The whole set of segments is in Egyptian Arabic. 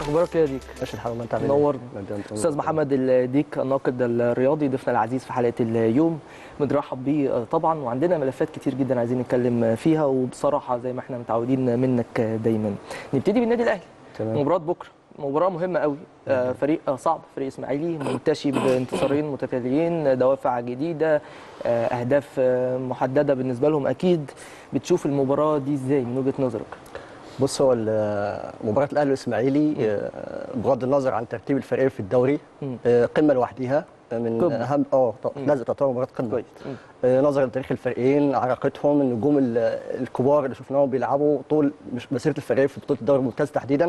اخبارك ايه يا ديك ماشي الحال والله انت عامل نورنا. ايه؟ استاذ محمد الديك الناقد الرياضي ضيفنا العزيز في حلقه اليوم بنرحب بيه طبعا وعندنا ملفات كتير جدا عايزين نتكلم فيها وبصراحه زي ما احنا متعودين منك دايما نبتدي بالنادي الاهلي تمام مباراه بكره مباراه مهمه قوي آه، فريق آه، صعب فريق اسماعيلي منتشي بانتصارين متتاليين دوافع جديده آه، اهداف آه، محدده بالنسبه لهم اكيد بتشوف المباراه دي ازاي من وجهه نظرك بص هو ال- مباراه الاهلي والاسماعيلي آه، بغض النظر عن ترتيب الفريقين في الدوري مم. آه، قمه لوحدها من قمة. اهم اه ط- مم. لازم تعتبر مباراه قمه كويس مم. آه، نظرا لتاريخ الفريقين عراقتهم النجوم ال- الكبار اللي شفناهم بيلعبوا طول مش مسيره الفريق في بطوله الدوري الممتاز تحديدا مم.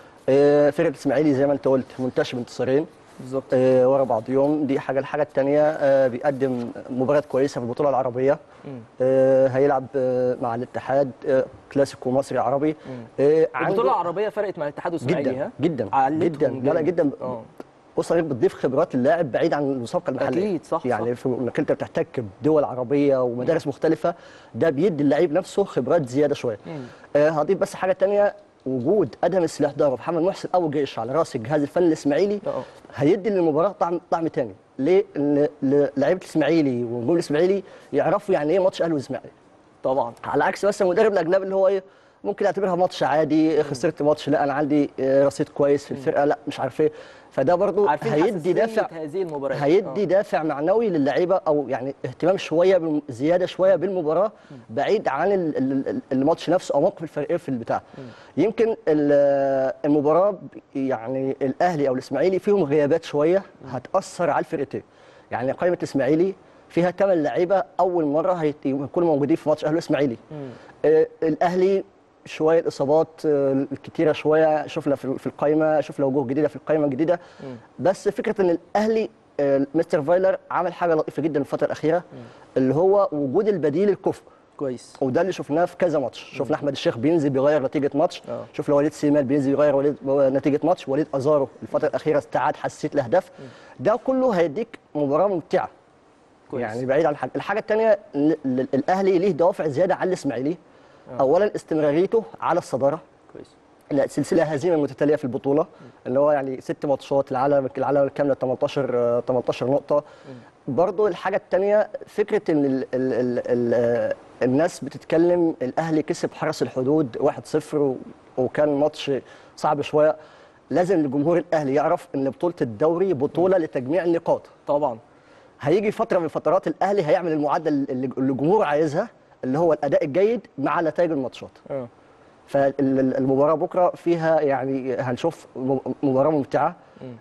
آه، فرقه الاسماعيلي زي ما انت قلت منتشر بانتصارين بالظبط آه، ورا بعضيهم دي حاجه الحاجه الثانيه بيقدم مباريات كويسه في البطوله العربيه مم. آه، هيلعب آه، مع الاتحاد آه، كلاسيكو مصري عربي مم. آه، عنده- البطوله العربيه فرقت مع الاتحاد والاسماعيلي جدا ها جدا علتهم جدا لا لا جامد. جدا اه بص عليك بتضيف خبرات اللاعب بعيد عن المسابقه المحليه اكيد صح يعني صح. في انك انت بتحتك بدول عربيه ومدارس مختلفه ده بيدي اللعيب نفسه خبرات زياده شويه مم. آه هضيف بس حاجه تانية وجود ادهم السلاح دار ومحمد محسن ابو جيش على راس الجهاز الفني الاسماعيلي اه هيدي للمباراه طعم طعم تاني ليه؟ ان ل- لعيبه الاسماعيلي ونجوم الاسماعيلي يعرفوا يعني ايه ماتش اهلي والاسماعيلي طبعا على عكس مثلا المدرب الاجنبي اللي هو ايه ممكن يعتبرها ماتش عادي خسرت ماتش لا انا عندي آه، رصيد كويس في الفرقه لا مش عارف ايه فده برضو عارفين هيدي حساسية دافع هذه المباراه هيدي دافع معنوي للعيبه او يعني اهتمام شويه بالم- زياده شويه بالمباراه بعيد عن ال- ال- ال- الماتش نفسه او موقف الفريقين في البتاع يمكن ال- المباراه ب- يعني الاهلي او الاسماعيلي فيهم غيابات شويه هتاثر على الفرقتين يعني قائمه الاسماعيلي فيها ثمان لعيبه اول مره هيت- يكونوا موجودين في ماتش اهلي والاسماعيلي آه، الاهلي شويه الاصابات آه، الكتيره شويه شفنا في في القائمه شفنا وجوه جديده في القائمه الجديده بس فكره ان الاهلي آه، مستر فايلر عمل حاجه لطيفه جدا الفتره الاخيره اللي هو وجود البديل الكفء كويس وده اللي شفناه في كذا ماتش شفنا احمد الشيخ بينزل بيغير نتيجه ماتش آه. شفنا وليد سيمال بينزل يغير وليد نتيجه ماتش وليد ازارو الفتره الاخيره استعاد حساسيه الاهداف ده كله هيديك مباراه ممتعه كويس. يعني بعيد عن الحاجه الحاجه الثانيه الاهلي ليه دوافع زياده عن الاسماعيلي اولا استمراريته على الصداره كويس لا سلسله هزيمه متتاليه في البطوله اللي هو يعني ست ماتشات العالم العالم الكامله 18 آه، 18 نقطه برضو الحاجه الثانيه فكره ان ال ال ال ال آه، الناس بتتكلم الاهلي كسب حرس الحدود 1-0 و- وكان ماتش صعب شويه لازم الجمهور الاهلي يعرف ان بطوله الدوري بطوله لتجميع النقاط طبعا هيجي فتره من فترات الاهلي هيعمل المعدل اللي اللي الجمهور عايزها اللي هو الاداء الجيد مع نتائج الماتشات اه فالمباراه بكره فيها يعني هنشوف م- مباراه ممتعه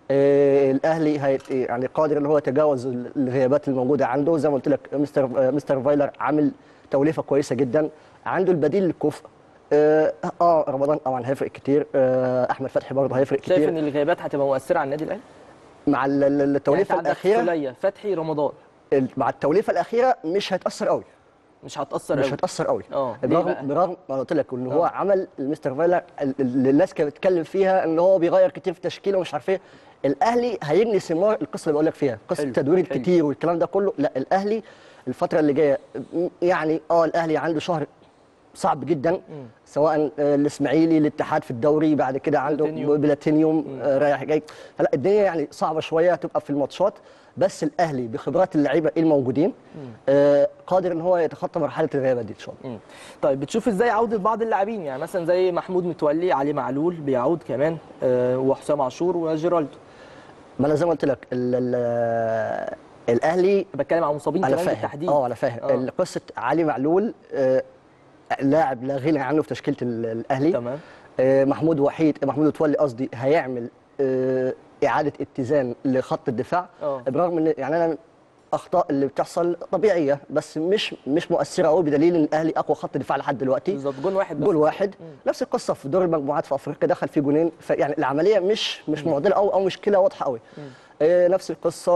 آه الاهلي هي يعني قادر ان هو يتجاوز ال- الغيابات الموجوده عنده زي ما قلت لك مستر آه، مستر فايلر عامل توليفه كويسه جدا عنده البديل الكفء اه, آه رمضان طبعا هيفرق كتير آه احمد فتحي برضه هيفرق شايف كتير ان الغيابات هتبقى مؤثره على النادي الاهلي مع ال- ال- يعني التوليفه أنت عندك الاخيره سولية فتحي رمضان ال- مع التوليفه الاخيره مش هيتاثر قوي مش هتاثر مش قوي هتاثر قوي اه ليه برغم بقى؟ برغم ما أنا قلت لك ان هو آه. عمل المستر فايلر ال- اللي الناس كانت بتتكلم فيها ان هو بيغير كتير في تشكيله ومش عارف ايه الاهلي هيجني ثمار القصه اللي بقول لك فيها قصه حلو، التدوير حلو. الكتير والكلام ده كله لا الاهلي الفتره اللي جايه م- يعني اه الاهلي عنده شهر صعب جدا سواء آه، الاسماعيلي الاتحاد في الدوري بعد كده عنده بلاتينيوم. بلاتينيوم آه، رايح جاي فلا الدنيا يعني صعبه شويه هتبقى في الماتشات بس الاهلي بخبرات اللعيبه الموجودين آه، قادر ان هو يتخطى مرحله الغيابه دي ان شاء الله مم. طيب بتشوف ازاي عوده بعض اللاعبين يعني مثلا زي محمود متولي علي معلول بيعود كمان آه وحسام عاشور وجيرالدو ما انا زي ما قلت لك ال- ال- الاهلي بتكلم عن مصابين انا كمان فاهم بالتحديد اه انا فاهم آه. ال- قصه علي معلول آه، لاعب لا غنى عنه في تشكيله ال- الاهلي تمام آه، محمود وحيد محمود متولي قصدي هيعمل آه، اعاده اتزان لخط الدفاع اه برغم ان يعني انا اخطاء اللي بتحصل طبيعيه بس مش مش مؤثره قوي بدليل ان الاهلي اقوى خط دفاع لحد دلوقتي بالظبط جون واحد بس جول واحد نفس القصه في دور المجموعات في افريقيا دخل فيه جونين فيعني العمليه مش مش معضله قوي او مشكله واضحه قوي آه نفس القصه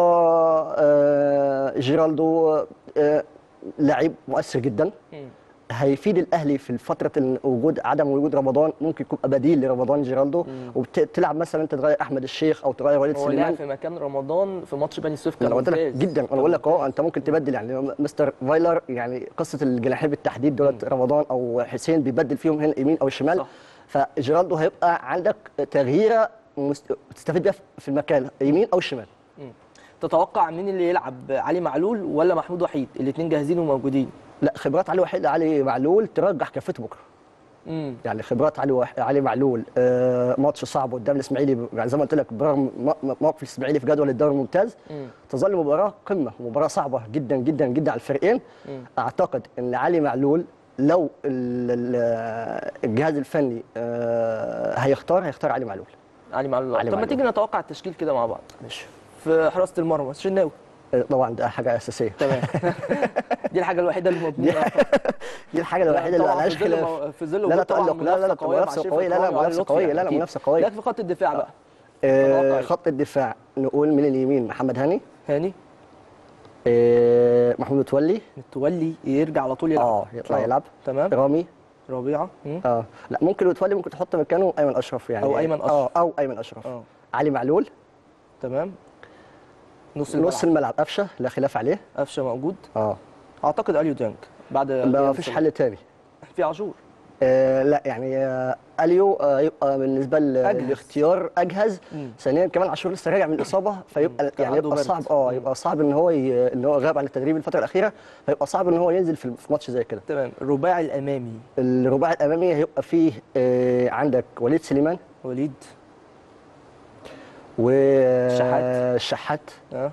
آه جيرالدو آه لعيب مؤثر جدا مم. هيفيد الاهلي في فتره إن وجود عدم وجود رمضان ممكن يكون بديل لرمضان جيرالدو وتلعب مثلا انت تغير احمد الشيخ او تغير وليد هو سليمان لعب في مكان رمضان في ماتش بني سويف كان انا قلت لك ممتاز جدا انا بقول لك اهو انت ممكن تبدل يعني مستر فايلر يعني قصه الجناحين بالتحديد دولت رمضان او حسين بيبدل فيهم هنا اليمين او الشمال صح. فجيرالدو هيبقى عندك تغييره مست- تستفيد بيها في المكان يمين او شمال تتوقع مين اللي يلعب علي معلول ولا محمود وحيد الاثنين جاهزين وموجودين لا خبرات علي وحيد علي معلول ترجح كفته بكره امم يعني خبرات علي وح... علي معلول آه ماتش صعب قدام الاسماعيلي يعني زي ما قلت لك برغم م- موقف الاسماعيلي في جدول الدوري الممتاز مم. تظل مباراه قمه مباراه صعبه جدا جدا جدا على الفريقين اعتقد ان علي معلول لو ال- ال- الجهاز الفني آه هيختار هيختار علي معلول علي معلول علي طب ما معلول. تيجي نتوقع التشكيل كده مع بعض ماشي في حراسه المرمى الشناوي آه، طبعا ده حاجه اساسيه تمام دي الحاجه الوحيده اللي مضمونه دي الحاجه الوحيده اللي طبعاً ملهاش في ظل خلاف مو- في ظل لا لا وجود طبعاً تألق لا لا لا قوية مع منافسه شريف قويه لا لا إكرامي وعلي منافسه لطفي قويه يعني لا لا أكيد. منافسه قويه لكن في خط الدفاع بقى آه، تتوقع إيه؟ خط الدفاع نقول من اليمين محمد هاني هاني آه، محمود متولي متولي يرجع على طول يلعب اه يطلع يلعب تمام رامي ربيعه مم. اه لا ممكن متولي ممكن تحط مكانه ايمن اشرف يعني أو أيمن أشرف. اه او ايمن اشرف اه علي معلول تمام نص الملعب نص الملعب قفشه لا خلاف عليه قفشه موجود اه اعتقد اليو ديانج بعد ما فيش حل تاني في عاشور آه لا يعني آه اليو آه يبقى بالنسبه ل- أجهز. للاختيار اجهز مم. ثانيا كمان عاشور لسه راجع من الاصابه فيبقى كان يعني عنده يبقى برد. صعب اه مم. يبقى صعب ان هو ي... ان هو غاب عن التدريب الفتره الاخيره فيبقى صعب ان هو ينزل في في ماتش زي كده تمام الرباعي الامامي الرباعي الامامي هيبقى فيه آه عندك وليد سليمان وليد والشحات اه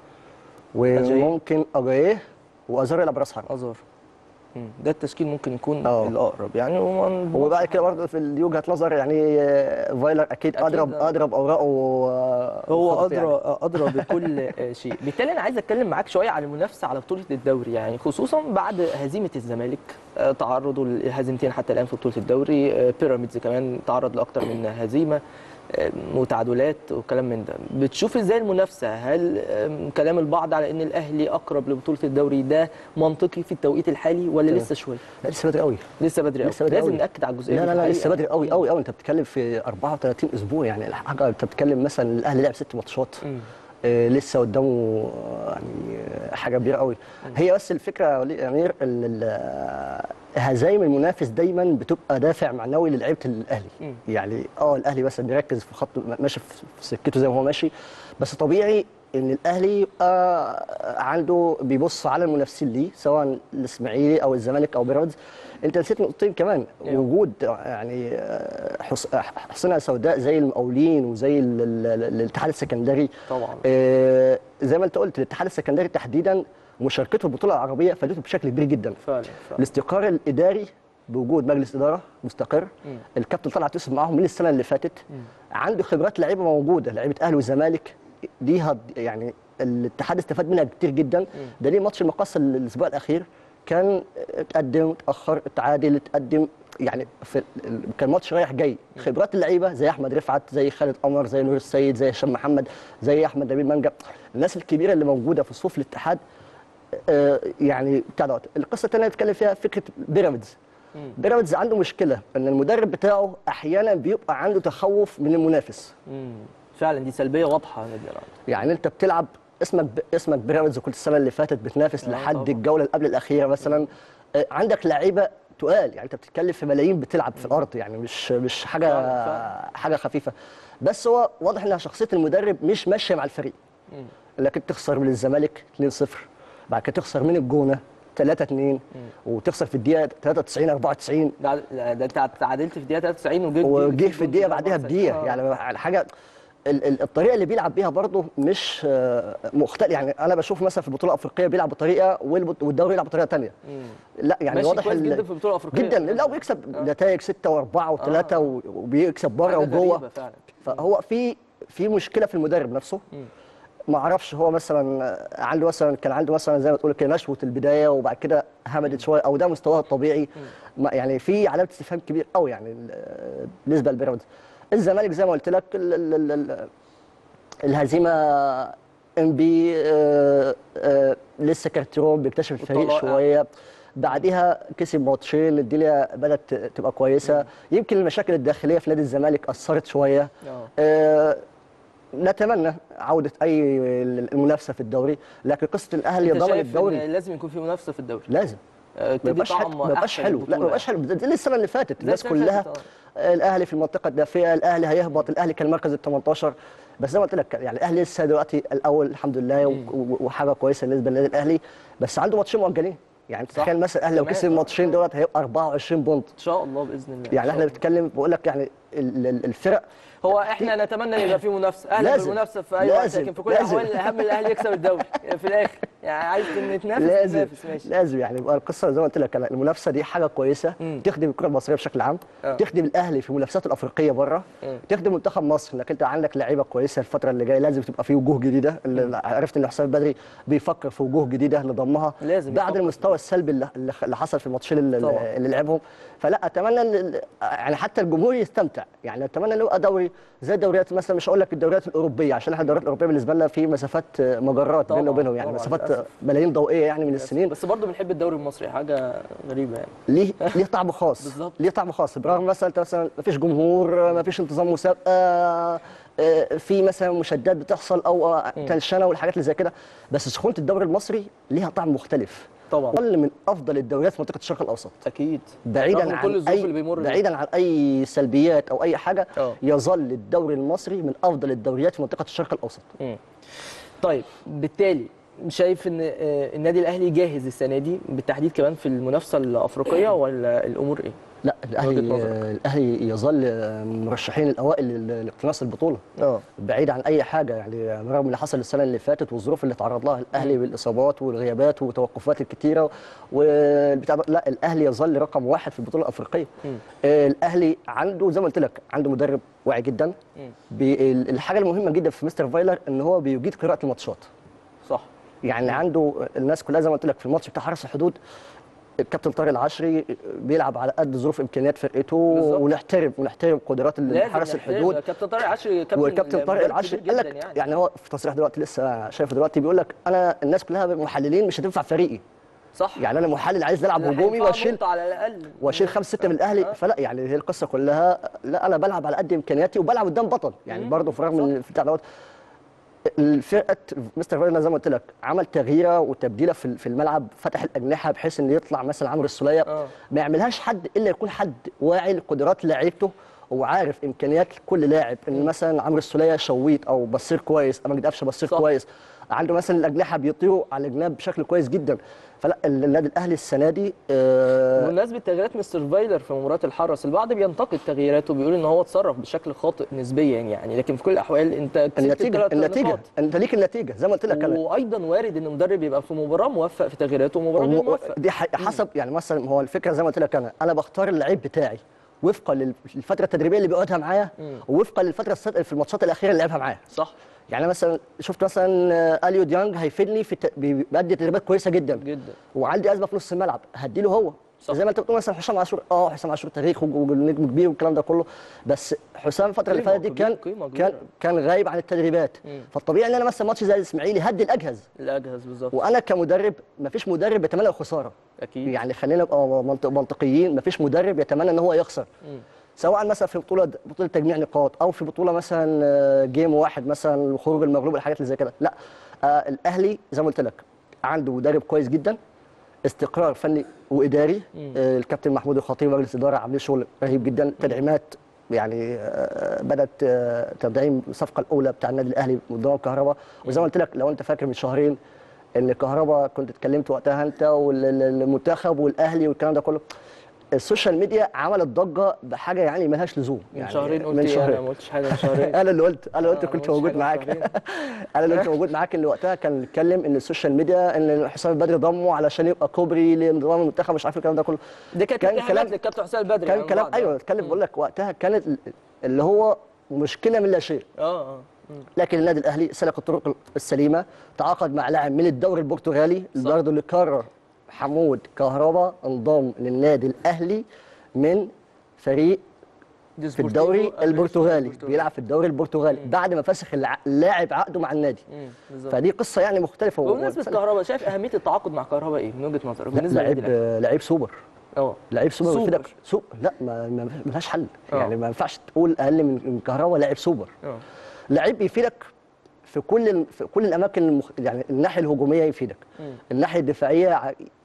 وممكن اجايه وازار يلعب راس حرب ازار مم. ده التشكيل ممكن يكون اه. الاقرب يعني ومن وبعد كده برضه في ال- دي وجهه نظر يعني آه، فايلر اكيد أكيد، اضرب اه. اضرب اوراقه آه، هو خطط ادرى يعني. ادرى بكل آه، شيء بالتالي انا عايز اتكلم معاك شويه عن المنافسه على بطوله الدوري يعني خصوصا بعد هزيمه الزمالك آه، تعرضوا لهزيمتين حتى الان في بطوله الدوري آه، بيراميدز كمان تعرض لاكثر من هزيمه آه، وتعادلات وكلام من ده بتشوف ازاي المنافسه هل آم، كلام البعض على ان الاهلي اقرب لبطوله الدوري ده منطقي في التوقيت الحالي ولا تمام. لسه شويه لا لسه بدري قوي لسه بدري لسه قوي بدري لازم قوي. ناكد على الجزئيه لا دي لا لا الحقيقة. لسه بدري قوي قوي قوي انت بتتكلم في 34 اسبوع يعني الحاجه انت بتتكلم مثلا الاهلي لعب ست ماتشات مم. آه، لسه قدامه آه، يعني آه، حاجه كبيره قوي هي بس الفكره يا وليد امير ال- ال- آه، هزايم المنافس دايما بتبقى دافع معنوي للعيبه الاهلي مم. يعني اه الاهلي بس بيركز في خط ماشي في في سكته زي ما هو ماشي بس طبيعي ان الاهلي يبقى عنده بيبص على المنافسين ليه سواء الاسماعيلي او الزمالك او بيراميدز انت نسيت نقطتين كمان أيوه. وجود يعني آه، حص- حصنها سوداء زي المقاولين وزي ال- ال- ال- الاتحاد السكندري طبعا آه، زي ما انت قلت الاتحاد السكندري تحديدا مشاركته في البطوله العربيه فادته بشكل كبير جدا فعلا فعلا الاستقرار الاداري بوجود مجلس اداره مستقر مم. الكابتن طلعت يوسف معاهم من السنه اللي فاتت مم. عنده خبرات لعيبه موجوده لعيبه اهلي والزمالك ليها يعني الاتحاد استفاد منها كتير جدا دليل ماتش المقصه الاسبوع الاخير كان اتقدم اتاخر اتعادل اتقدم يعني في ال- كان ماتش رايح جاي خبرات اللعيبه زي احمد رفعت زي خالد قمر زي نور السيد زي هشام محمد زي احمد نبيل منجا الناس الكبيره اللي موجوده في صفوف الاتحاد آه، يعني بتاع دوت القصه الثانيه اللي اتكلم فيها فكره بيراميدز مم. بيراميدز عنده مشكله ان المدرب بتاعه احيانا بيبقى عنده تخوف من المنافس مم. فعلا دي سلبيه واضحه يا نادي الأهلي. يعني انت بتلعب اسمك ب... اسمك بيراميدز وكنت السنه اللي فاتت بتنافس آه لحد طبعا. الجوله اللي قبل الاخيره مثلا آه، عندك لعيبه تقال يعني انت بتتكلم في ملايين بتلعب في الارض يعني مش مش حاجه فعلا، فعلا. حاجه خفيفه بس هو واضح ان شخصيه المدرب مش ماشيه مع الفريق مم. لكن تخسر من الزمالك 2-0 بعد كده تخسر من الجونه 3-2 وتخسر في الدقيقه 93 94 ده ده انت تعادلت في الدقيقه 93 وجيت وجه في الدقيقه بعدها بدقيقه يعني الحاجه ال- ال- الطريقه اللي بيلعب بيها برضه مش آه، مختلف يعني انا بشوف مثلا في البطوله الافريقيه بيلعب بطريقه والبط- والدوري يلعب بطريقه ثانيه لا يعني ماشي واضح كويس ال- جدا في البطوله الافريقيه جدا لا وبيكسب نتائج 6 و4 و3 آه. وبيكسب بره حاجة وجوه غريبة فعلا فهو في في مشكله في المدرب نفسه مم. ما اعرفش هو مثلا عنده مثلا كان عنده مثلا زي ما تقول كده نشوه البدايه وبعد كده همدت شويه او ده مستواه الطبيعي ما يعني في علامه استفهام كبير قوي يعني ال- بالنسبه لبيراميدز الزمالك زي ما قلت لك ال ال ال ال الهزيمه ام بي آه آه لسه كارتيرون بيكتشف الفريق والطلائع. شويه بعديها كسب ماتشين الدنيا بدات تبقى كويسه يمكن المشاكل الداخليه في نادي الزمالك اثرت شويه اه آه، نتمنى عودة أي المنافسة في الدوري لكن قصة الأهلي انت ضمن شايف الدوري ان لازم يكون في منافسه في الدوري لازم آه، ما تدي يبقاش حلو طعم ما يبقاش أحسن حلو لا للبطولة ما يبقاش حلو ده دي السنه اللي فاتت زي الناس السنة اللي كلها فاتت، الاهلي في المنطقه الدافئه الاهلي هيهبط الاهلي كان مركز ال 18 بس زي ما قلت لك يعني الاهلي لسه دلوقتي الاول الحمد لله و- و- وحاجه كويسه بالنسبه للنادي الاهلي بس عنده ماتشين مؤجلين يعني صح. تخيل مثلا الاهلي لو كمان، كسب آه. الماتشين دولت هيبقى 24 بونت ان شاء الله باذن الله إن يعني شاء احنا الله. بنتكلم بقول لك يعني ال- ال- الفرق هو احنا نتمنى ان يبقى في منافسه اهلا لازم. بالمنافسه في اي وقت لازم. لكن في كل لازم. الاحوال الاهم الاهلي يكسب الدوري في الاخر يعني عايز نتنافس لازم نتنافس ماشي لازم يعني يبقى القصه زي ما قلت لك أنا المنافسه دي حاجه كويسه مم. تخدم الكره المصريه بشكل عام آه. تخدم الاهلي في المنافسات الافريقيه بره مم. تخدم منتخب مصر انك انت عندك لعيبه كويسه الفتره اللي جايه لازم تبقى في وجوه جديده اللي عرفت ان حسام بدري بيفكر في وجوه جديده لضمها لازم بعد يفكر. المستوى السلبي اللي, اللي اللي حصل في الماتشين اللي, طبعا. اللي لعبهم فلا اتمنى ان يعني حتى الجمهور يستمتع يعني اتمنى انه يبقى دوري زي الدوريات مثلا مش هقول لك الدوريات الاوروبيه عشان احنا الدوريات الاوروبيه بالنسبه لنا في مسافات مجرات طبعا، بيننا وبينهم يعني طبعا، مسافات للأسف. ملايين ضوئيه يعني من السنين بس برضه بنحب الدوري المصري حاجه غريبه يعني ليه ليه طعم خاص بالظبط. ليه طعم خاص برغم مثلا انت مثلا ما فيش جمهور ما فيش انتظام مسابقه آه، في مثلا مشادات بتحصل او آه، تنشنه والحاجات اللي زي كده بس سخونه الدوري المصري ليها طعم مختلف طبعا ظل من افضل الدوريات في منطقه الشرق الاوسط اكيد بعيدا رغم عن كل الظروف اي اللي بيمر بيها. بعيدا عن اي سلبيات او اي حاجه اه. يظل الدوري المصري من افضل الدوريات في منطقه الشرق الاوسط مم. طيب بالتالي شايف ان آه، النادي الاهلي جاهز السنه دي بالتحديد كمان في المنافسه الافريقيه ولا الامور ايه؟ لا الاهلي وجهة نظرك. آه، الاهلي يظل آه، مرشحين الاوائل لل- لاقتناص البطوله اه بعيد عن اي حاجه يعني رغم اللي حصل السنه اللي فاتت والظروف اللي تعرض لها الاهلي بالاصابات والغيابات والتوقفات الكتيره والبتاع ده، لا الاهلي يظل رقم واحد في البطوله الافريقيه مم. آه، الاهلي عنده زي ما قلت لك عنده مدرب واعي جدا مم. بي- ال- الحاجه المهمه جدا في مستر فايلر ان هو بيجيد قراءه الماتشات صح يعني عنده الناس كلها زي ما قلت لك في الماتش بتاع حرس الحدود الكابتن طارق العشري بيلعب على قد ظروف امكانيات فرقته بالظبط. ونحترم ونحترم قدرات لازم حارس نحترم. الحدود كابتن طارق العشري كابتن والكابتن طارق مدرب العشري كبير قال جدا لك يعني. يعني هو في تصريح دلوقتي لسه شايفه دلوقتي بيقول لك انا الناس كلها محللين مش هتنفع فريقي صح يعني انا محلل عايز العب اللي هجومي هينفعه واشيل نقطة على الاقل واشيل خمسه سته من الاهلي فلا يعني هي القصه كلها لا انا بلعب على قد امكانياتي وبلعب قدام بطل يعني برضه في رغم ان في بتاع دوت الفرقه مستر فايلر زي ما قلت لك عمل تغييره وتبديله في في الملعب فتح الاجنحه بحيث ان يطلع مثلا عمرو السوليه آه. ما يعملهاش حد الا يكون حد واعي لقدرات لعيبته وعارف امكانيات كل لاعب ان مثلا عمرو السوليه شويت او بصير كويس مجدي قفشه بصير صح. كويس عنده مثلا الاجنحه بيطيروا على الجناب بشكل كويس جدا فلا النادي الاهلي السنه دي آه بمناسبه تغييرات مستر فايلر في مباراه الحرس البعض بينتقد تغييراته بيقول ان هو اتصرف بشكل خاطئ نسبيا يعني لكن في كل الاحوال انت كسبت النتيجه الثلاث النتيجه نقاط. انت ليك النتيجه زي ما قلت لك انا وايضا وارد ان مدرب يبقى في مباراه موفق في تغييراته ومباراه غير هو- موفق دي ح- حسب يعني مثلا هو الفكره زي ما قلت لك انا انا بختار اللعيب بتاعي وفقا لل- للفتره التدريبيه اللي بيقعدها معايا ووفقا للفتره الصادقه في الماتشات الاخيره اللي لعبها معايا صح يعني مثلا شفت مثلا آه، اليو ديانج هيفيدني في الت- بي- بيأدي تدريبات كويسه جدا جدا وعندي ازمه في نص الملعب هديله هو صح. زي ما انت بتقول مثلا حسام عاشور اه حسام عاشور تاريخ وج- ونجم كبير والكلام ده كله بس حسام الفتره اللي قيمة فاتت دي كبيرة- كان قيمة كان كبيرة. كان غايب عن التدريبات مم. فالطبيعي ان انا مثلا ماتش زي الاسماعيلي هدي الاجهز الاجهز بالظبط وانا كمدرب مفيش مدرب يتمنى الخساره اكيد يعني خلينا نبقى منطق منطقيين مفيش مدرب يتمنى ان هو يخسر مم. سواء مثلا في بطوله بطوله تجميع نقاط او في بطوله مثلا آه، جيم واحد مثلا خروج المغلوب الحاجات اللي زي كده لا آه الاهلي زي ما قلت لك عنده مدرب كويس جدا استقرار فني واداري آه الكابتن محمود الخطيب مجلس الاداره عاملين شغل رهيب جدا تدعيمات يعني آه بدات آه تدعيم الصفقه الاولى بتاع النادي الاهلي قدام كهرباء وزي ما قلت لك لو انت فاكر من شهرين ان كهرباء كنت اتكلمت وقتها انت والمنتخب والاهلي والكلام ده كله السوشيال ميديا عملت ضجه بحاجه يعني ملهاش لزوم من يعني شهرين قلت من ايه انا شهرين ما قلتش حاجه من شهرين انا اللي قلت انا اللي قلت آه، كنت ما قلتش موجود حاجة من معاك شهرين. انا اللي كنت موجود معاك اللي وقتها كان بيتكلم ان السوشيال ميديا ان حسام البدري ضمه علشان يبقى كوبري لنظام المنتخب مش عارف إيه الكلام ده كله دي كانت كان اتهامات كلام للكابتن حسام البدري كان عن كلام بعض. ايوه اتكلم بقول لك وقتها كانت اللي هو مشكله من لا شيء اه اه مم. لكن النادي الاهلي سلك الطرق السليمه تعاقد مع لاعب من الدوري البرتغالي صح. برضه اللي قرر حمود كهربا انضم للنادي الاهلي من فريق في ديسبورتيفو الدوري أتلتيكو البرتغالي البرتغالي. بيلعب في الدوري البرتغالي بعد ما فسخ الع- اللاعب عقده مع النادي مم، بالظبط فدي قصه يعني مختلفه بمناسبه كهرباء شايف اهميه التعاقد مع كهرباء ايه من وجهه نظرك بالنسبه لعيب للنادي الأهلي؟ لعيب سوبر اه لعيب سوبر سوبر. ويفيدك سوق لا ما ما- ملهاش حل آه. يعني ما ينفعش تقول اقل من من كهربا لعيب سوبر اه لعيب بيفيدك في كل ال- في كل الاماكن المخ... يعني الناحيه الهجوميه يفيدك مم. الناحيه الدفاعيه ع-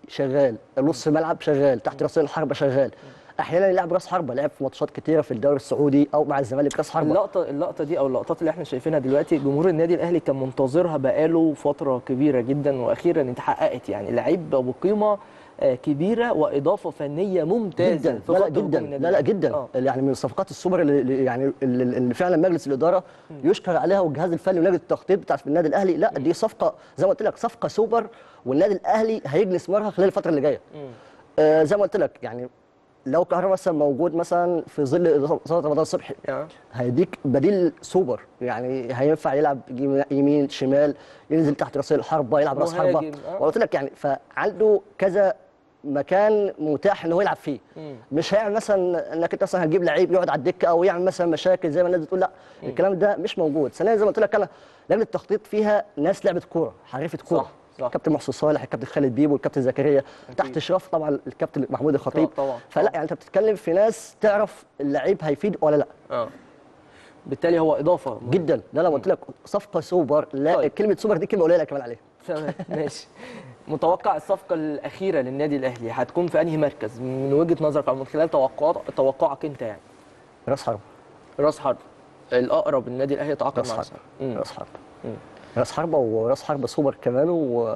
شغال نص ملعب شغال تحت راسين الحربه شغال احيانا يلعب راس حربه لعب في ماتشات كتيره في الدوري السعودي او مع الزمالك راس حربه اللقطه اللقطه دي او اللقطات اللي احنا شايفينها دلوقتي جمهور النادي الاهلي كان منتظرها بقاله فتره كبيره جدا واخيرا اتحققت يعني لعيب بقيمه آه، كبيره واضافه فنيه ممتازه جدا في لا لا خط هجوم جدا النادي لا لا الأهلي. جدا آه. يعني من صفقات السوبر اللي- اللي يعني اللي اللي فعلا مجلس الاداره يشكر عليها والجهاز الفني ونادي التخطيط بتاع النادي الاهلي لا دي صفقه زي ما قلت لك صفقه سوبر والنادي الاهلي هيجني ثمارها خلال الفتره اللي جايه آه زي ما قلت لك يعني لو كهربا مثلا موجود مثلا في ظل اصابه رمضان صبحي آه. هيديك بديل سوبر يعني هينفع يلعب يم- يمين شمال ينزل تحت راسي الحربه يلعب راس حربه مهاجم، آه. وقلت لك يعني فعنده كذا مكان متاح ان هو يلعب فيه مم. مش هيعمل مثلا انك انت مثلا هتجيب لعيب يقعد على الدكه او يعمل مثلا مشاكل زي ما الناس بتقول لا الكلام ده مش موجود ثانيا زي ما قلت لك انا لجنه التخطيط فيها ناس لعبت كوره حريفه كوره صح، صح. الكابتن محسن صالح الكابتن خالد بيبو الكابتن زكريا تحت اشراف طبعا الكابتن محمود الخطيب طبعاً، فلا طبعاً. يعني انت بتتكلم في ناس تعرف اللعيب هيفيد ولا لا اه بالتالي هو اضافه جدا لا لا قلت لك صفقه سوبر لا طيب. كلمه سوبر دي كلمه قليله كمان عليها تمام ماشي متوقع الصفقة الأخيرة للنادي الأهلي هتكون في أنهي مركز من وجهة نظرك أو من خلال توقعات توقعك أنت يعني راس حرب راس حرب الأقرب النادي الأهلي يتعاقد راس مع حرب راس حرب مم. راس حرب مم. راس حربة وراس حربة سوبر كمان و...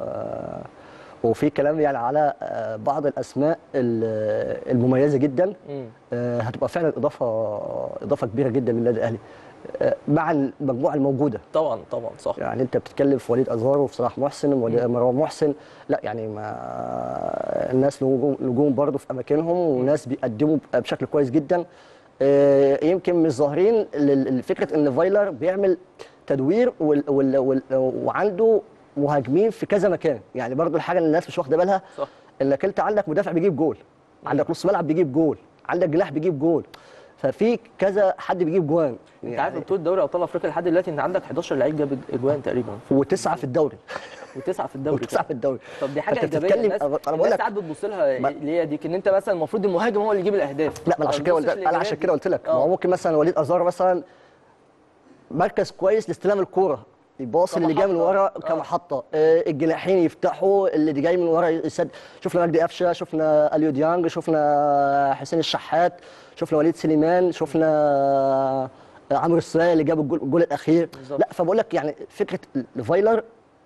وفي كلام يعني على آه، بعض الاسماء ال- المميزه جدا مم. آه، هتبقى فعلا اضافه اضافه كبيره جدا للنادي الاهلي آه، مع المجموعه الموجوده طبعا طبعا صح يعني انت بتتكلم في وليد ازهار وفي صلاح محسن ومروان محسن لا يعني ما الناس نجوم نجوم برضه في اماكنهم وناس بيقدموا بشكل كويس جدا آه، يمكن مش ظاهرين لل- لفكره ان فايلر بيعمل تدوير وال وال وال وعنده مهاجمين في كذا مكان يعني برضه الحاجه اللي الناس مش واخده بالها صح انك انت عندك مدافع بيجيب جول عندك نص ملعب بيجيب جول عندك جناح بيجيب جول ففي كذا حد بيجيب جوان أنت عارف بطولة دوري أبطال أفريقيا لحد دلوقتي أنت عندك 11 لعيب جاب أجوان تقريبا وتسعه في الدوري وتسعة في الدوري وتسعه في الدوري طب دي حاجة فأنت إيجابية بتتكلم- الناس أنا بقول الناس لك- ساعات بتبص لها ما- اللي هي دي ان انت مثلا المفروض المهاجم هو اللي يجيب الاهداف لا ما انا عشان كده قلت لك انا عشان كده قلت لك ما هو ممكن مثلا وليد ازار مثلا مركز كويس لاستلام الكوره يباصي اللي جاي من كمحطة. ورا آه. كمحطه آه، الجناحين يفتحوا اللي جاي من ورا يسد شفنا مجدي قفشه شفنا اليو ديانج شفنا حسين الشحات شفنا وليد سليمان شفنا آه، عمرو السوليه اللي جاب الجول, الجول الاخير بالظبط. لا فبقول لك يعني فكره فايلر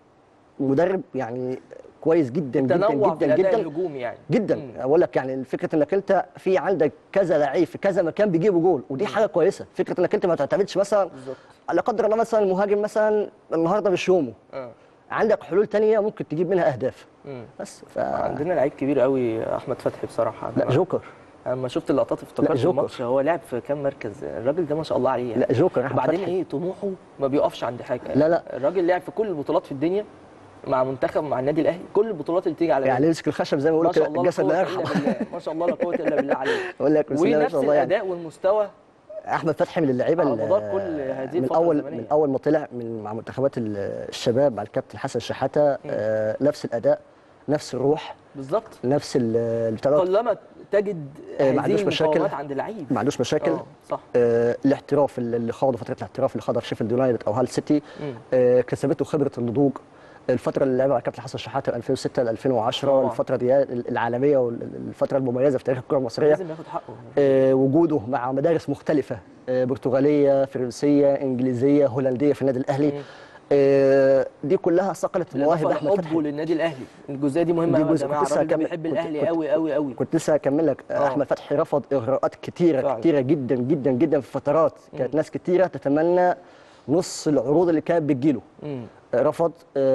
مدرب يعني كويس جدا جدا تنوع في جدا الاداء جدا الهجومي يعني جدا مم. اقول لك يعني فكره انك انت في عندك كذا لعيب في كذا مكان بيجيبوا جول ودي حاجه كويسه فكره انك انت ما تعتمدش مثلا بالظبط لا قدر الله مثلا المهاجم مثلا النهارده مش يومه اه عندك حلول تانية ممكن تجيب منها اهداف مم. بس ف عندنا لعيب كبير قوي احمد فتحي بصراحه لا جوكر أنا لما شفت اللقطات افتكرت لا، جوكر. الماتش هو لعب في كام مركز الراجل ده ما شاء الله عليه يعني. لا جوكر احمد وبعدين فتحي ايه طموحه ما بيقفش عند حاجه لا، لا. الراجل لعب في كل البطولات في الدنيا مع منتخب مع النادي الاهلي كل البطولات اللي تيجي على يعني باله. يمسك الخشب زي ما ما بيقولوا شاء كده الله لا الجسد لا قوة إلا يرحم بالله. ما شاء الله لا قوه الا بالله عليه اقول لك بسم الله ما ونفس شاء الله يعني الاداء والمستوى احمد فتحي من اللعيبه على اللي- مدار كل هذه من الفترة اول الزمنية. من اول ما طلع من مع منتخبات ال- الشباب مع الكابتن حسن شحاته آه نفس الاداء نفس الروح بالظبط نفس ال- البتاع دوت. قلما تجد آه، ما هذه عندوش مشاكل. المقاومات عند لعيب ما عندوش مشاكل اه صح آه، الاحتراف اللي اللي خاضه فتره الاحتراف اللي خاضها في شيفيلد يونايتد او هال سيتي مم. آه، كسبته خبره النضوج الفتره اللي لعبها الكابتن حسن شحاته من 2006 ل 2010 طبعاً. الفتره دي العالميه والفتره المميزه في تاريخ الكره المصريه لازم ياخد حقه آه، وجوده مع مدارس مختلفه آه، برتغاليه فرنسيه انجليزيه هولنديه في النادي الاهلي مم. آه، دي كلها صقلت مواهب بالإضافة احمد لحبه فتحي للنادي الاهلي الجزئيه دي مهمه دي قوي يا جزء- جماعه كنت لسه الراجل ده هكمل- بيحب كنت- الاهلي كنت- قوي قوي قوي كنت لسه هكمل لك آه. احمد فتحي رفض اغراءات كتيره فعلا. كتيره جدا جدا جدا في فترات كانت ناس كتيره تتمنى نص العروض اللي كانت بتجيله مم. رفض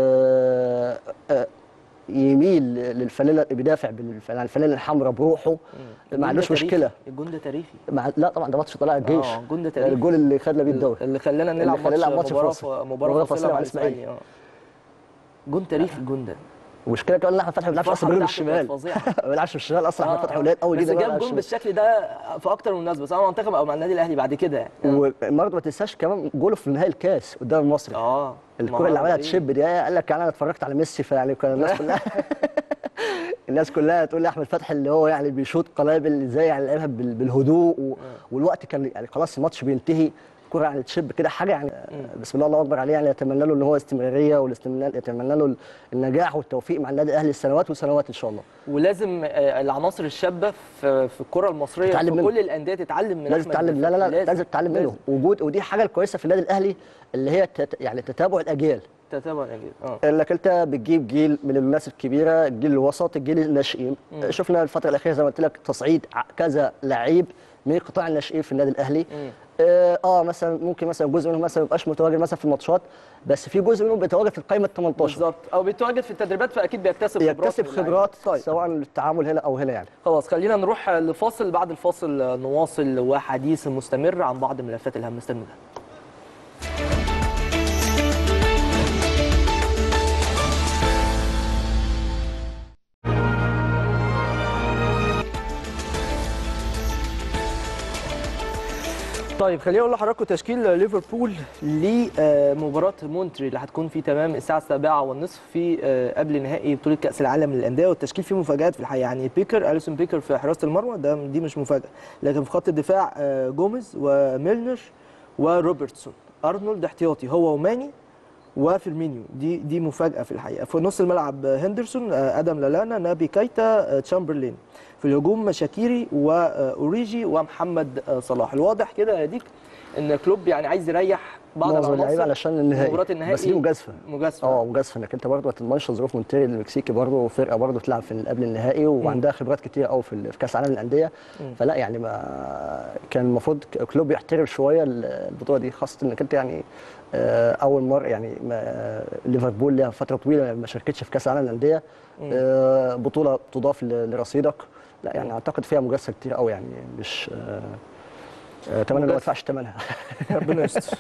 آه، آه، يميل للفانيلا بيدافع بالفانيلا الفانيلا الحمراء بروحه الجون ما عندوش ده تاريخي. مشكله الجون ده تاريخي مع لا طبعا ده ماتش طلائع الجيش اه الجون ده تاريخي الجول اللي خدنا بيه الدوري اللي خلانا اللي نلعب خلانا ماتش نلعب ماتش مباراه فاصل. مباراه مباراة فاصله فاصلة مع مع الاسماعيلي الإسماعيلي. اه جون تاريخي الجون ده المشكله كمان ان احمد فتحي ما بيلعبش اصلا الفرحة برجله بتاعته الشمال كانت فظيعة. ما بيلعبش بالشمال اصلا احمد آه، فتحي آه. قليل قوي بس جدا جاب بيلعب جون بالشمال. بالشكل ده في اكتر من مناسبه سواء مع منتخب او مع النادي الاهلي بعد كده يعني وبرضه ما تنساش كمان جوله في نهائي الكاس قدام المصري اه الكره اللي عملها إيه؟ تشيب دي قال لك انا اتفرجت على ميسي فيعني كان الناس كلها الناس كلها تقول لي احمد فتحي اللي هو يعني بيشوط قنابل ازاي يعني لعبها بال- بالهدوء و... والوقت كان يعني خلاص الماتش بينتهي كرة يعني تشب كده حاجه يعني آه، بسم الله الله اكبر عليه يعني اتمنى له ان هو استمراريه والاستمرار اتمنى له النجاح والتوفيق مع النادي الاهلي السنوات وسنوات ان شاء الله ولازم آه، العناصر الشابه في في الكره المصريه تتعلم في منه. كل الانديه تتعلم من لازم أحمد تتعلم لا لا لا لازم, لازم تتعلم منه لازم. وجود ودي حاجه كويسه في النادي الاهلي اللي هي تت يعني تتابع الاجيال تتابع الأجيال. اه انك انت بتجيب جيل من الناس الكبيره الجيل الوسط الجيل الناشئين شفنا الفتره الاخيره زي ما قلت لك تصعيد ع- كذا لعيب من قطاع الناشئين في النادي الاهلي اه, آه مثلا ممكن مثلا جزء منهم مثلا ما يبقاش متواجد مثلا في الماتشات بس في جزء منهم بيتواجد في القائمه ال 18 بالظبط او بيتواجد في التدريبات فاكيد بيكتسب خبرات يكتسب من اللعيبة. خبرات طيب سواء التعامل هنا او هنا يعني خلاص خلينا نروح لفاصل بعد الفاصل نواصل وحديث مستمر عن بعض الملفات الهامه استنوا ده طيب خليني اقول لحضراتكم تشكيل ليفربول لمباراه مونتري اللي هتكون في تمام الساعه السابعة والنصف في آه، قبل نهائي بطوله كاس العالم للانديه والتشكيل فيه مفاجات في الحقيقه يعني بيكر اليسون بيكر في حراسه المرمى ده دي مش مفاجاه لكن في خط الدفاع آه، جوميز وميلنر وروبرتسون ارنولد احتياطي هو وماني وفيرمينيو دي دي مفاجاه في الحقيقه في نص الملعب آه، هندرسون آه، ادم لالانا نابي كايتا آه، تشامبرلين في الهجوم شاكيري واوريجي ومحمد آه، صلاح الواضح كده يا ديك ان كلوب يعني عايز يريح بعض معظم اللعيبه العناصر علشان النهائي مباراه النهائي بس دي مجازفه مجازفه اه مجازفه انك انت برضه ما تضمنش ظروف مونتري المكسيكي برضه فرقه برضه تلعب في قبل النهائي وعندها خبرات كتير قوي في ال- في كاس العالم للانديه فلا يعني ما كان المفروض كلوب يحترم شويه ال- البطوله دي خاصه انك انت يعني آه، اول مره يعني ما ليفربول لها فتره طويله ما شاركتش في كاس العالم للانديه آه، بطوله تضاف ل- لرصيدك لا يعني اعتقد فيها مجازفه كتير قوي يعني مش آه، آه، اتمنى إن ما مجازفة. ادفعش ثمنها ربنا يستر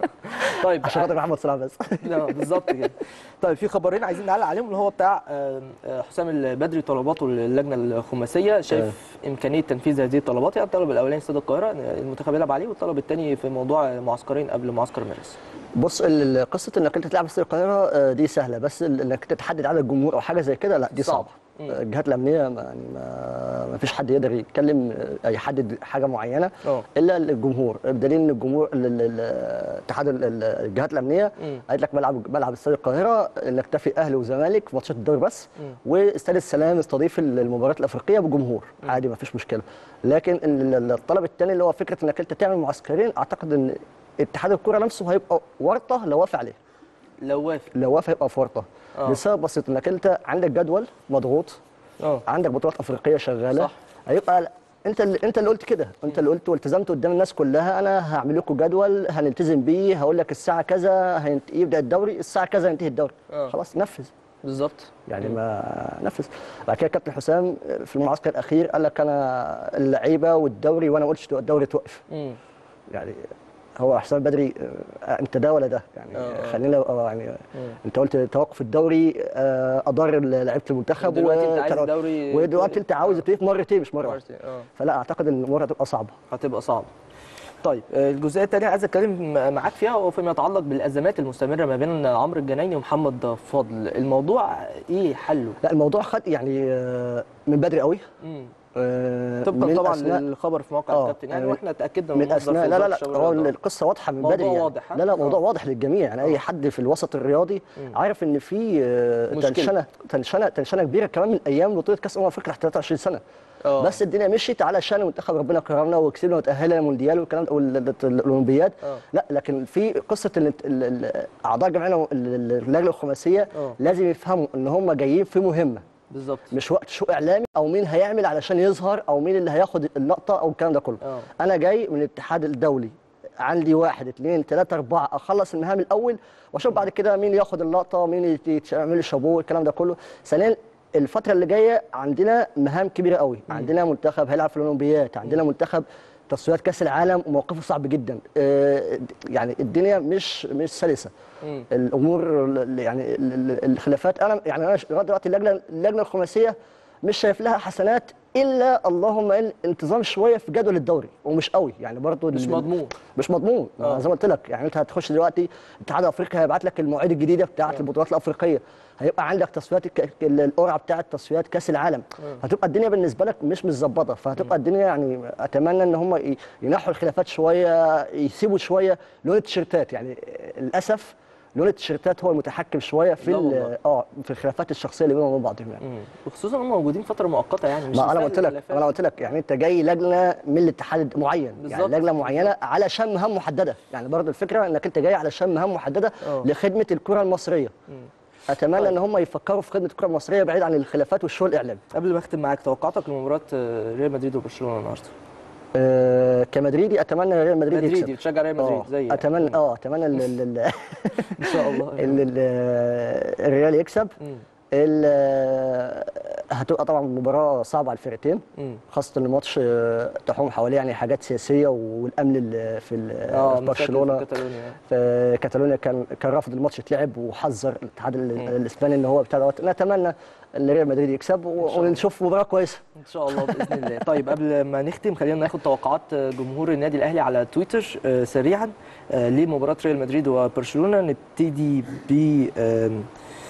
طيب عشان خاطر محمد صلاح بس لا بالظبط كده طيب في خبرين عايزين نعلق عليهم اللي هو بتاع آه، آه، حسام البدري طلباته للجنه الخماسيه شايف امكانيه تنفيذ هذه الطلبات يعني الطلب الاولاني استاد القاهره المنتخب يلعب عليه والطلب الثاني في موضوع معسكرين قبل معسكر مارس بص ال- ال- قصه انك انت تلعب في استاد القاهره آه، دي سهله بس ال- انك انت تحدد عدد الجمهور او حاجه زي كده لا دي صعب. صعبه آه، الجهات الامنيه ما يعني ما, ما فيش حد يقدر يتكلم آه، يحدد حاجه معينه اه. الا الجمهور بدليل ان الجمهور ال- ال- ال- اتحاد ال- ال- الجهات الامنيه مم. قالت لك ملعب ملعب استاد القاهره نكتفي اهلي وزمالك في ماتشات الدوري بس واستاد السلام يستضيف ال- المباريات الافريقيه بجمهور عادي ما فيش مشكله لكن ال- ال- الطلب الثاني اللي هو فكره انك انت تعمل معسكرين اعتقد ان اتحاد الكره نفسه هيبقى ورطه لو وافق عليه لو وافق لو وافق يبقى في ورطه آه. لسبب بسيط انك انت عندك جدول مضغوط اه عندك بطولات افريقيه شغاله صح. هيبقى انت اللي انت اللي قلت كده انت اللي قلت والتزمت قدام الناس كلها انا هعمل لكم جدول هنلتزم بيه هقول لك الساعه كذا هينت- يبدا الدوري الساعه كذا ينتهي الدوري آه. خلاص نفذ بالظبط يعني ما نفذ بعد كده كابتن حسام في المعسكر الاخير قال لك انا اللعيبه والدوري وانا ما قلتش الدوري توقف مم. يعني هو حسام بدري آه، انت ده ولا ده يعني آه. خلينا آه، يعني انت قلت توقف الدوري آه، اضر لعيبه المنتخب ودلوقتي انت عايز وكان- الدوري ودلوقتي انت عاوز تضيف مرتين مش مره واحده مرتين، اه فلا اعتقد ان الامور هتبقى صعبه هتبقى صعبه طيب آه، الجزئيه الثانيه عايز اتكلم معاك فيها وفيما يتعلق بالازمات المستمره ما بين عمرو الجنايني ومحمد فضل الموضوع ايه حله لا الموضوع خد يعني آه، من بدري قوي مم. آه، طبقا من طبعا أثناء- للخبر في موقع آه، الكابتن يعني من- واحنا اتاكدنا من مصدر في اثناء لا لا وزارة لا الشباب هو والرياضة. القصه واضحه من موضوع بدري يعني. واضح، ها؟ لا لا موضوع آه. واضح للجميع يعني اي حد في الوسط الرياضي عارف ان في آه، مشكلة. تنشنه تنشنه تنشنه كبيره كمان من ايام بطوله كاس امم افريقيا تحت 23 سنه آه. بس الدنيا مشيت علشان المنتخب ربنا كرمنا وكسبنا وتاهلنا للمونديال والكلام ده وال- ال- الاولمبياد آه. لا لكن في قصه ال- ال- ال- اعضاء جمعيه اللجنه الخماسيه آه. لازم يفهموا ان هم جايين في مهمه بالظبط مش وقت شو اعلامي او مين هيعمل علشان يظهر او مين اللي هياخد اللقطه او الكلام ده كله آه. انا جاي من الاتحاد الدولي عندي واحد اثنين ثلاثة أربعة أخلص المهام الأول وأشوف بعد كده مين ياخد اللقطة مين يت- يت- يعمل لي شابوه الكلام ده كله ثانيا الفترة اللي جاية عندنا مهام كبيرة قوي عندنا منتخب هيلعب في الأولمبياد عندنا منتخب تصفيات كأس العالم وموقفه صعب جدا آه، يعني الدنيا مش مش سلسة مم. الامور ال- يعني ال- ال- الخلافات انا يعني انا لغايه دلوقتي اللجنه اللجنه الخماسيه مش شايف لها حسنات الا اللهم الا انتظام شويه في جدول الدوري ومش قوي يعني برضه مش ال- مضمون مش مضمون آه. آه. زي ما قلت لك يعني انت هتخش دلوقتي الاتحاد الافريقي هيبعت لك المواعيد الجديده بتاعه البطولات الافريقيه هيبقى عندك تصفيات الك... ال- القرعه بتاعه تصفيات كاس العالم هتبقى الدنيا بالنسبه لك مش متظبطه فهتبقى الدنيا يعني اتمنى ان هم ي- ينحوا الخلافات شويه يسيبوا شويه لون التيشيرتات يعني للاسف لون التيشيرتات هو المتحكم شويه في لا ال- والله. اه في الخلافات الشخصيه اللي بينهم وبين بعضهم يعني مم. وخصوصا هم موجودين فتره مؤقته يعني مش ما انا مستاهل قلت لك الخلافات. انا قلت لك يعني انت جاي لجنه من الاتحاد معين بالظبط. يعني لجنه معينه علشان مهام محدده يعني برضه الفكره انك انت جاي علشان مهام محدده آه. لخدمه الكره المصريه اتمنى ان هم يفكروا في خدمه الكره المصريه بعيد عن الخلافات والشو الاعلامي قبل ما اختم معاك توقعاتك لمباراه آه، ريال مدريد وبرشلونه النهارده آه كمدريدي اتمنى ريال مدريد مدريدي يكسب بتشجع ريال مدريد اه زي يعني. اتمنى اه اتمنى ال- ال- ال- ان شاء الله ال- ال- الريال يكسب مم. ال- هتبقى طبعا مباراه صعبه على الفرقتين مم. خاصه ان الماتش آه، تحوم حواليه يعني حاجات سياسيه والامن ال- في ال- اه في مشاكل برشلونه في كاتالونيا في كاتالونيا كان كان رافض الماتش يتلعب وحذر الاتحاد ال- الاسباني ان هو بتاع دوت نتمنى ان ريال مدريد يكسب و- شاء الله. ونشوف مباراه كويسه ان شاء الله باذن الله طيب قبل ما نختم خلينا ناخد توقعات جمهور النادي الاهلي على تويتر آه، سريعا آه، لمباراه ريال مدريد وبرشلونه نبتدي ب آم،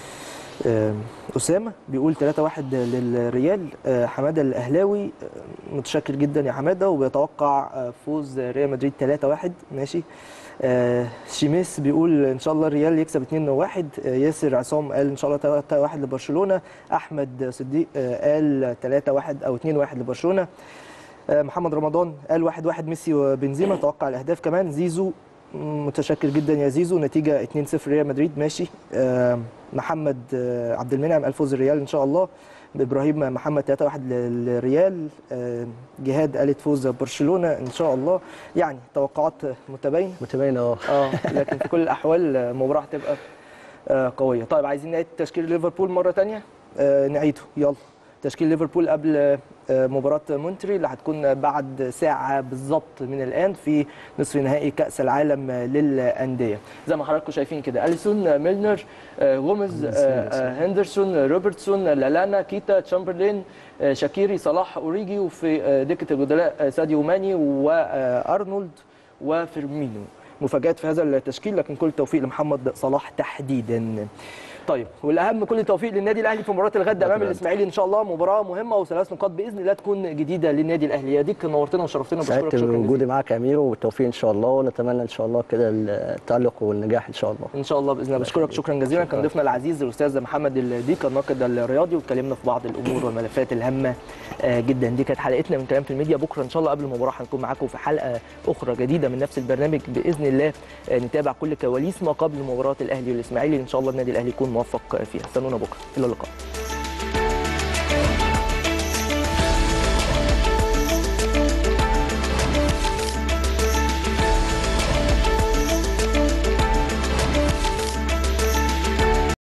آم، اسامه بيقول 3-1 للريال آه، حماده الاهلاوي آه، متشكر جدا يا حماده وبيتوقع آه، فوز ريال مدريد 3-1 ماشي آه، شيميس بيقول ان شاء الله الريال يكسب 2-1 آه، ياسر عصام قال ان شاء الله 3-1 لبرشلونه احمد صديق آه، قال 3-1 او 2-1 لبرشلونه آه، محمد رمضان قال 1-1 ميسي وبنزيما توقع الاهداف كمان زيزو مم، متشكر جدا يا زيزو نتيجه 2-0 ريال مدريد ماشي آه، محمد آه، عبد المنعم قال فوز الريال ان شاء الله ابراهيم محمد 3-1 للريال آه، جهاد قالت فوز برشلونه ان شاء الله يعني توقعات متباينه متباينه اه اه لكن في كل الاحوال آه، المباراه هتبقى آه، قويه طيب عايزين نعيد تشكيل ليفربول مره تانية آه، نعيده يلا تشكيل ليفربول قبل آه، مباراه مونتري اللي هتكون بعد ساعه بالظبط من الان في نصف نهائي كاس العالم آه، للانديه زي ما حضراتكم شايفين كده اليسون آه، ميلنر آه، غوميز آه، آه، هندرسون آه، روبرتسون آه، لالانا كيتا تشامبرلين آه، شاكيري صلاح اوريجي وفي آه، دكه البدلاء آه، ساديو ماني وارنولد وفيرمينو مفاجآت في هذا التشكيل لكن كل التوفيق لمحمد صلاح تحديدا طيب والاهم كل التوفيق للنادي الاهلي في مباراه الغد امام الاسماعيلي ان شاء الله مباراه مهمه وثلاث نقاط باذن الله تكون جديده للنادي الاهلي يا ديك نورتنا وشرفتنا سعدت وبشكرك شكرا بوجودي جزيلا معاك يا امير والتوفيق ان شاء الله ونتمنى ان شاء الله كده التالق والنجاح ان شاء الله ان شاء الله باذن الله بشكرك شكرا جزيلا كان ضيفنا العزيز الاستاذ محمد الديك الناقد الرياضي واتكلمنا في بعض الامور والملفات الهامه آه، جدا دي كانت حلقتنا من كلام في الميديا بكره ان شاء الله قبل المباراه هنكون معاكم في حلقه اخرى جديده من نفس البرنامج باذن الله آه، نتابع كل كواليس ما قبل مباراه الاهلي والاسماعيلي ان شاء الله النادي الاهلي يكون موفق فيها استنونا بكره الى اللقاء